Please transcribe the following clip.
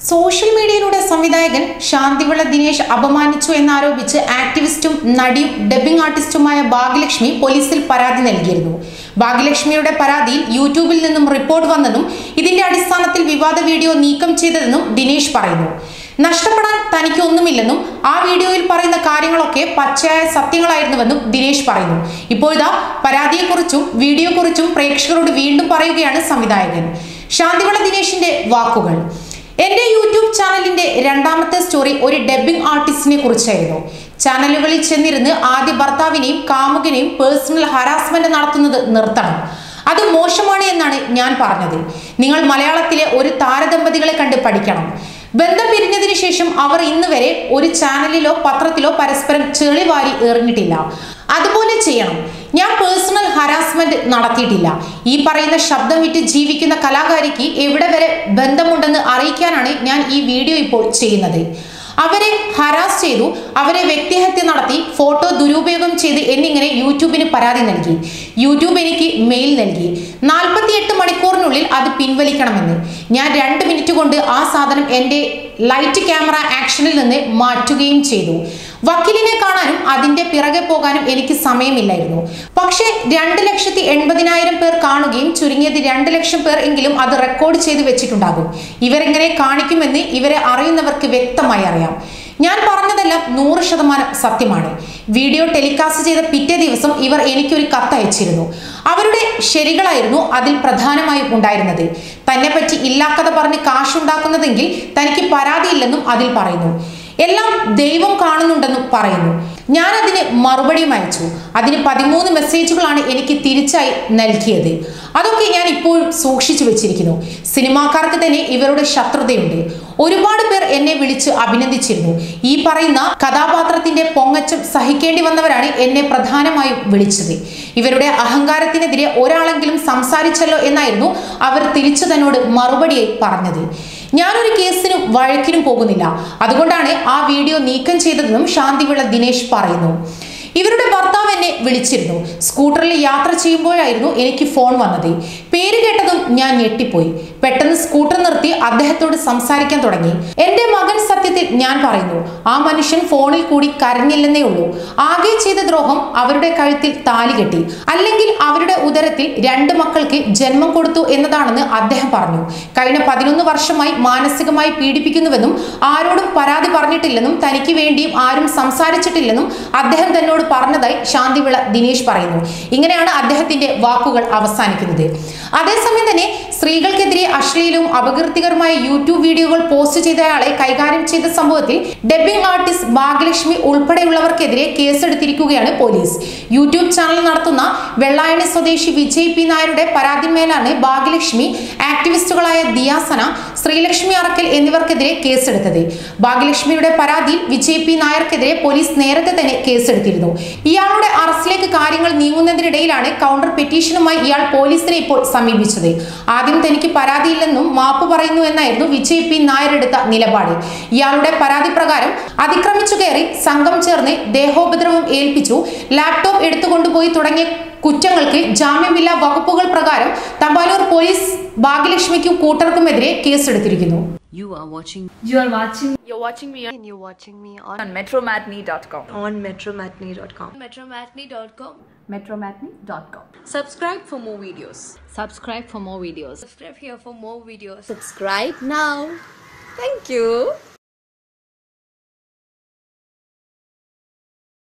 Social മീഡിയയിലൂടെ സംവിധായകൻ ശാന്തിവിള ദിനേശ് അപമാനിച്ചു എന്നാരോപിച്ച് ആക്ടിവിസ്റ്റും നടിയും ഡബ്ബിംഗ് ആർട്ടിസ്റ്റുമായ ഭാഗ്യലക്ഷ്മി പോലീസിൽ പരാതി നൽകിയിരുന്നു ഭാഗ്യലക്ഷ്മിയുടെ പരാതിയിൽ യൂട്യൂബിൽ നിന്നും റിപ്പോർട്ട് വന്നതും ഇതിന്റെ അടിസ്ഥാനത്തിൽ വിവാദ വീഡിയോ നീക്കം ചെയ്തതെന്നും ദിനേശ് പറയുന്നു നഷ്ടപ്പെടാൻ തനിക്ക് ഒന്നുമില്ലെന്നും ആ വീഡിയോയിൽ പറയുന്ന കാര്യങ്ങളൊക്കെ പച്ചയായ സത്യങ്ങളായിരുന്നുവെന്നും ദിനേശ് പറയുന്നു ഇപ്പോഴിതാ പരാതിയെക്കുറിച്ചും വീഡിയോയെക്കുറിച്ചും പ്രേക്ഷകരോട് വീണ്ടും പറയുകയാണ് സംവിധായകൻ ശാന്തിവിള ദിനേശിന്റെ വാക്കുകൾ എന്റെ യൂട്യൂബ് ചാനലിന്റെ രണ്ടാമത്തെ സ്റ്റോറി ഒരു ഡബ്ബിംഗ് ആർട്ടിസ്റ്റിനെ കുറിച്ചായിരുന്നു ചാനലുകളിൽ ചെന്നിരുന്ന് ആദ്യ ഭർത്താവിനെയും കാമുകനെയും പേഴ്സണൽ ഹറാസ്മെന്റ് നടത്തുന്നത് നിർത്തണം അത് മോശമാണ് എന്നാണ് ഞാൻ പറഞ്ഞത് നിങ്ങൾ മലയാളത്തിലെ ഒരു താരദമ്പതികളെ കണ്ട് പഠിക്കണം ബന്ധം പിരിഞ്ഞതിന് ശേഷം അവർ ഇന്ന് വരെ ഒരു ചാനലിലോ പത്രത്തിലോ പരസ്പരം ചെളിവാരി എറിഞ്ഞിട്ടില്ല അതുപോലെ ചെയ്യണം ഞാൻ പേഴ്സണൽ ഹരാസ്മെന്റ് നടത്തിയിട്ടില്ല ഈ പറയുന്ന ശബ്ദം വിറ്റ് ജീവിക്കുന്ന കലാകാരിക്ക് എവിടെ വരെ ബന്ധമുണ്ടെന്ന് അറിയിക്കാനാണ് ഞാൻ ഈ വീഡിയോ ഇപ്പോൾ ചെയ്യുന്നത് അവരെ ഹരാസ് ചെയ്തു അവരെ വ്യക്തിഹത്യ നടത്തി ഫോട്ടോ ദുരുപയോഗം ചെയ്ത് എന്നിങ്ങനെ യൂട്യൂബിന് പരാതി നൽകി യൂട്യൂബ് എനിക്ക് മെയിൽ നൽകി നാൽപ്പത്തിയെട്ട് മണിക്കൂറിനുള്ളിൽ അത് പിൻവലിക്കണമെന്ന് ഞാൻ രണ്ട് മിനിറ്റ് കൊണ്ട് ആ സാധനം എൻ്റെ ലൈറ്റ് ക്യാമറ ആക്ഷനിൽ നിന്ന് മാറ്റുകയും ചെയ്തു വക്കീലിനെ കാണാനും അതിന്റെ പിറകെ പോകാനും എനിക്ക് സമയമില്ലായിരുന്നു പക്ഷേ രണ്ട് ലക്ഷത്തി എൺപതിനായിരം പേർ കാണുകയും ചുരുങ്ങിയത് രണ്ട് ലക്ഷം പേർ എങ്കിലും അത് റെക്കോർഡ് ചെയ്ത് വെച്ചിട്ടുണ്ടാകും ഇവരെങ്ങനെ കാണിക്കുമെന്ന് ഇവരെ അറിയുന്നവർക്ക് വ്യക്തമായി അറിയാം ഞാൻ പറഞ്ഞതെല്ലാം നൂറ് ശതമാനം സത്യമാണ് വീഡിയോ ടെലികാസ്റ്റ് ചെയ്ത പിറ്റേ ദിവസം ഇവർ എനിക്കൊരു കത്ത് അയച്ചിരുന്നു അവരുടെ ശരികളായിരുന്നു അതിൽ പ്രധാനമായും ഉണ്ടായിരുന്നത് തന്നെ പറ്റി ഇല്ലാക്കഥ പറഞ്ഞ് കാശുണ്ടാക്കുന്നതെങ്കിൽ തനിക്ക് പരാതിയില്ലെന്നും അതിൽ പറയുന്നു എല്ലാം ദൈവം കാണുന്നുണ്ടെന്നും പറയുന്നു ഞാൻ അതിന് മറുപടിയും അയച്ചു അതിന് പതിമൂന്ന് മെസ്സേജുകളാണ് എനിക്ക് തിരിച്ചായി നൽകിയത് അതൊക്കെ ഞാൻ ഇപ്പോഴും സൂക്ഷിച്ചു വെച്ചിരിക്കുന്നു സിനിമാക്കാർക്ക് തന്നെ ഇവരുടെ ശത്രുതയുണ്ട് ഒരുപാട് പേർ എന്നെ വിളിച്ച് അഭിനന്ദിച്ചിരുന്നു ഈ പറയുന്ന കഥാപാത്രത്തിന്റെ പൊങ്ങച്ചം സഹിക്കേണ്ടി വന്നവരാണ് എന്നെ പ്രധാനമായും വിളിച്ചത് ഇവരുടെ അഹങ്കാരത്തിനെതിരെ ഒരാളെങ്കിലും സംസാരിച്ചല്ലോ എന്നായിരുന്നു അവർ തിരിച്ചു തന്നോട് മറുപടിയായി പറഞ്ഞത് ഞാനൊരു കേസിനും വഴക്കിനും പോകുന്നില്ല അതുകൊണ്ടാണ് ആ വീഡിയോ നീക്കം ചെയ്തതെന്നും ശാന്തിവിള ദിനേശ് പറയുന്നു ഇവരുടെ ഭർത്താവ് എന്നെ വിളിച്ചിരുന്നു സ്കൂട്ടറിൽ യാത്ര ചെയ്യുമ്പോഴായിരുന്നു എനിക്ക് ഫോൺ വന്നത് പേര് കേട്ടതും ഞാൻ ഞെട്ടിപ്പോയി പെട്ടെന്ന് സ്കൂട്ടർ നിർത്തി അദ്ദേഹത്തോട് സംസാരിക്കാൻ തുടങ്ങി എന്റെ മകൻ സത്യത്തിൽ ഞാൻ പറയുന്നു ആ മനുഷ്യൻ ഫോണിൽ കൂടി കരഞ്ഞില്ലെന്നേ ഉള്ളൂ ആകെ ചെയ്ത ദ്രോഹം അവരുടെ കഴുത്തിൽ താലി കെട്ടി അല്ലെങ്കിൽ അവരുടെ ഉദരത്തിൽ രണ്ട് മക്കൾക്ക് ജന്മം കൊടുത്തു എന്നതാണെന്ന് അദ്ദേഹം പറഞ്ഞു കഴിഞ്ഞ പതിനൊന്ന് വർഷമായി മാനസികമായി പീഡിപ്പിക്കുന്നുവെന്നും ആരോടും പരാതി പറഞ്ഞിട്ടില്ലെന്നും തനിക്ക് വേണ്ടിയും ആരും സംസാരിച്ചിട്ടില്ലെന്നും അദ്ദേഹം തന്നോട് പറഞ്ഞതായി ശാന്തിവിള ദിനേശ് പറയുന്നു ഇങ്ങനെയാണ് അദ്ദേഹത്തിന്റെ വാക്കുകൾ അവസാനിക്കുന്നത് അതേസമയം തന്നെ സ്ത്രീകൾക്കെതിരെ അശ്ലീലവും അപകീർത്തികരമായ യൂട്യൂബ് വീഡിയോകൾ പോസ്റ്റ് ചെയ്തയാളെ കൈകാര്യം ചെയ്ത സംഭവത്തിൽ ഡബ്ബിംഗ് ആർട്ടിസ്റ്റ് ഭാഗ്യലക്ഷ്മി ഉൾപ്പെടെയുള്ളവർക്കെതിരെ കേസെടുത്തിരിക്കുകയാണ് പോലീസ് യൂട്യൂബ് ചാനൽ നടത്തുന്ന വെള്ളായണി സ്വദേശി വിജയ് പി നായരുടെ പരാതിന്മേലാണ് ഭാഗ്യലക്ഷ്മി ആക്ടിവിസ്റ്റുകളായ ദിയാസന ശ്രീലക്ഷ്മി അറക്കൽ എന്നിവർക്കെതിരെ കേസെടുത്തത് ഭാഗ്യലക്ഷ്മിയുടെ പരാതിയിൽ വിജയ് പി നായർക്കെതിരെ പോലീസ് നേരത്തെ തന്നെ കേസെടുത്തിരുന്നു ഇയാളുടെ അറസ്റ്റിലേക്ക് കാര്യങ്ങൾ നീങ്ങുന്നതിനിടയിലാണ് കൗണ്ടർ പെറ്റീഷനുമായി ഇയാൾ പോലീസിനെ ഇപ്പോൾ സമീപിച്ചത് ആദ്യം തനിക്ക് പരാതിയില്ലെന്നും മാപ്പ് പറയുന്നു എന്നായിരുന്നു വിജയ് പി നായർ എടുത്ത നിലപാട് ഇയാളുടെ പരാതി പ്രകാരം അതിക്രമിച്ചു കയറി സംഘം ചേർന്ന് ദേഹോപദ്രവം ഏൽപ്പിച്ചു ലാപ്ടോപ്പ് എടുത്തുകൊണ്ടുപോയി തുടങ്ങിയ കുറ്റങ്ങൾക്ക് ജാമ്യമില്ലാ വകുപ്പുകൾ പ്രകാരം തമ്പാനൂർ പോലീസ് ഭാഗ്യലക്ഷ്മിക്കും കൂട്ടർക്കുമെതിരെ കേസെടുത്തിരിക്കുന്നു You are watching You are watching You're watching me and you're watching me on, on metromatney.com. on metromatney.com. metromatney.com Metromatney.com. subscribe for more videos subscribe for more videos Subscribe here for more videos. subscribe now thank you